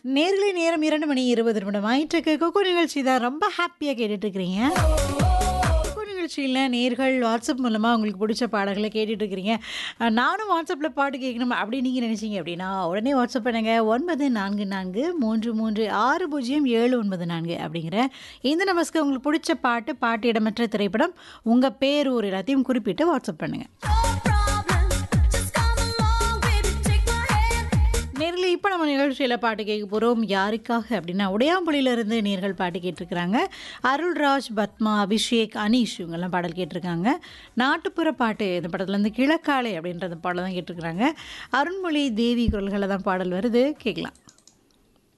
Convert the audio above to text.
நேர்களை நேரம் இரண்டு மணி இருபது நிமிடம் ஆயிட்டுருக்கு கொக்கோ நிகழ்ச்சி தான் ரொம்ப ஹாப்பியாக கேட்டுட்டு இருக்கிறீங்க கொக்கோ நிகழ்ச்சியில் நேர்கள் வாட்ஸ்அப் மூலமாக உங்களுக்கு பிடிச்ச பாடல்களை கேட்டுட்டு இருக்கிறீங்க அஹ் நானும் வாட்ஸ்அப்பில் பாட்டு கேட்கணும் அப்படி நீங்கள் நினச்சிங்க அப்படின்னா உடனே வாட்ஸ்அப் பண்ணுங்க ஒன்பது நான்கு நான்கு மூன்று மூன்று ஆறு பூஜ்ஜியம் ஏழு ஒன்பது நான்கு அப்படிங்கிற இந்த நம்பர்ஸ்க்கு உங்களுக்கு பிடிச்ச பாட்டு பாட்டு இடமற்ற திரைப்படம் உங்கள் பேர் ஊர் எல்லாத்தையும் குறிப்பிட்டு வாட்ஸ்அப் பண்ணுங்கள் நேரில் இப்போ நம்ம நிகழ்ச்சியில் பாட்டு கேட்க போகிறோம் யாருக்காக அப்படின்னா உடையாம்புலியிலிருந்து நேர்கள் பாட்டு கேட்டிருக்கிறாங்க அருள்ராஜ் பத்மா அபிஷேக் அனீஷ் இவங்கெல்லாம் பாடல் கேட்டிருக்காங்க நாட்டுப்புற பாட்டு இந்த படத்துலேருந்து கிழக்காலை அப்படின்ற அந்த பாடல் தான் கேட்டிருக்கிறாங்க அருண்மொழி தேவி குரல்களில் தான் பாடல் வருது கேட்கலாம்